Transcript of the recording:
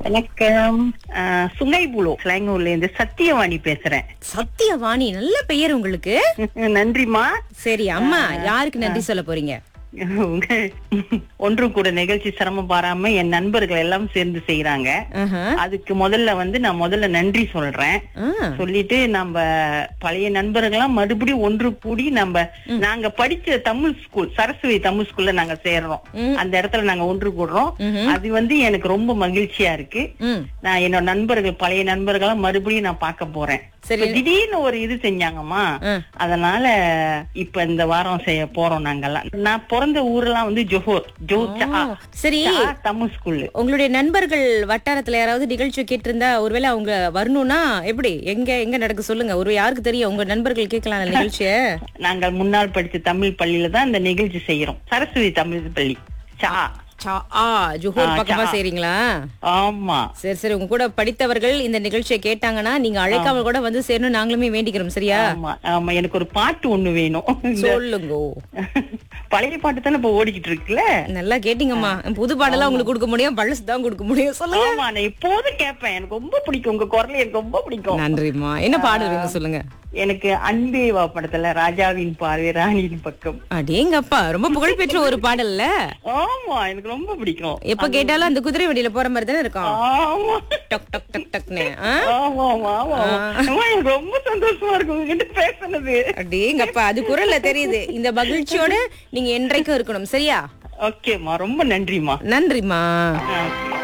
வணக்கம் ஆஹ், சுங்கைபுலோ ஸ்லாங்கூர்ல இருந்து சத்தியவாணி பேசுறேன் சத்தியவாணி நல்ல பெயர் உங்களுக்கு நன்றிமா சரி அம்மா யாருக்கு நன்றி சொல்ல போறீங்க உங்க ஒன்று கூட நிகழ்ச்சி சிரமம் பாராம என் நண்பர்கள் எல்லாம் சேர்ந்து செய்யறாங்க ஆஹா. அதுக்கு முதல்ல வந்து நான் முதல்ல நன்றி சொல்றேன் ஆ, சொல்லிட்டு நம்ம பழைய நண்பர்கள்லாம் மறுபடியும் ஒன்று கூடி நம்ம நாங்க படிச்ச தமிழ் ஸ்கூல் சரஸ்வதி தமிழ் ஸ்கூல்ல நாங்க சேர்றோம் ம். அந்த இடத்துல நாங்க ஒன்று கூடுறோம் ம்ஹும். அது வந்து எனக்கு ரொம்ப மகிழ்ச்சியா இருக்கு ம். நான் என்னோட நண்பர்கள் பழைய நண்பர்களா மறுபடியும் நான் பார்க்க போறேன் சரி. இப்ப திடீர்னு ஒரு இது செஞ்சாங்கம்மா ஆ. அதனால இப்ப இந்த வாரம் செய்ய போறோம் நாங்கெல்லாம் நான் பிறந்த ஊரெல்லாம் வந்து ஜோஹர் ஜோச்சா ஓ, சரி தமிழ் ஸ்கூல் உங்களுடைய நண்பர்கள் வட்டாரத்துல யாராவது நிகழ்ச்சி கேட்டிருந்தா ஒருவேளை அவங்க வரணும்னா எப்படி எங்க எங்க நடக்க சொல்லுங்க ஒரு யாருக்கு தெரியும் உங்க நண்பர்கள் கேட்கலாம் அந்த நிகழ்ச்சிய நாங்கள் முன்னால் படிச்ச தமிழ் பள்ளியில தான் இந்த நிகழ்ச்சி செய்யறோம் சரஸ்வதி தமிழ் பள்ளி சா சா, ஆ ஜுஹூர் ஆ, பக்கமா சா. செய்றீங்களா ஆமா சரி சரி உங்க கூட படித்தவர்கள் இந்த நிகழ்ச்சியை கேட்டாங்கன்னா நீங்க அழைக்காம கூட வந்து சேரணும் நாங்களுமே வேண்டிக்கிறோம் சரியா ஆமா ஆமா எனக்கு ஒரு பாட்டு ஒண்ணு வேணும் இந்த சொல்லுங்க பழைய பாட்டு தானே இப்ப ஓடிக்கிட்டு இருக்குல்ல நல்லா கேட்டீங்கம்மா புது பாடலாம் உங்களுக்கு கொடுக்க முடியும் பழசு தான் கொடுக்க முடியும் சொல்லுங்க ஆமா நான் எப்போதும் கேட்பேன் எனக்கு ரொம்ப பிடிக்கும் உங்க குரல் எனக்கு ரொம்ப பிடிக்கும் நன்றிம்மா என்ன பாடுவீங்க சொல்லுங்க எனக்கு அன்பேவா படத்துல ராஜாவின் பார்வை ராணியின் பக்கம் அடேங்கப்பா ரொம்ப புகழ்பெற்ற ஒரு பாடல்ல ஆமா எனக்கு ரொம்ப பிடிக்கும் எப்ப கேட்டாலும் அந்த குதிரை வண்டியில போற மாதிரி தானே இருக்கும் ஆமா டக் டக் டக் டக்னு ஆ? ஆமா ஆமா ஆமா அம்மா, எனக்கு ரொம்ப சந்தோஷமா இருக்கு உங்ககிட்ட பேசுனது அடேங்கப்பா அது குரல்ல தெரியுது இந்த மகிழ்ச்சியோட நீங்க என்றைக்கும் இருக்கணும் சரியா ஓகேம்மா ரொம்ப நன்றிம்மா நன்றிம்மா ஆ, okay.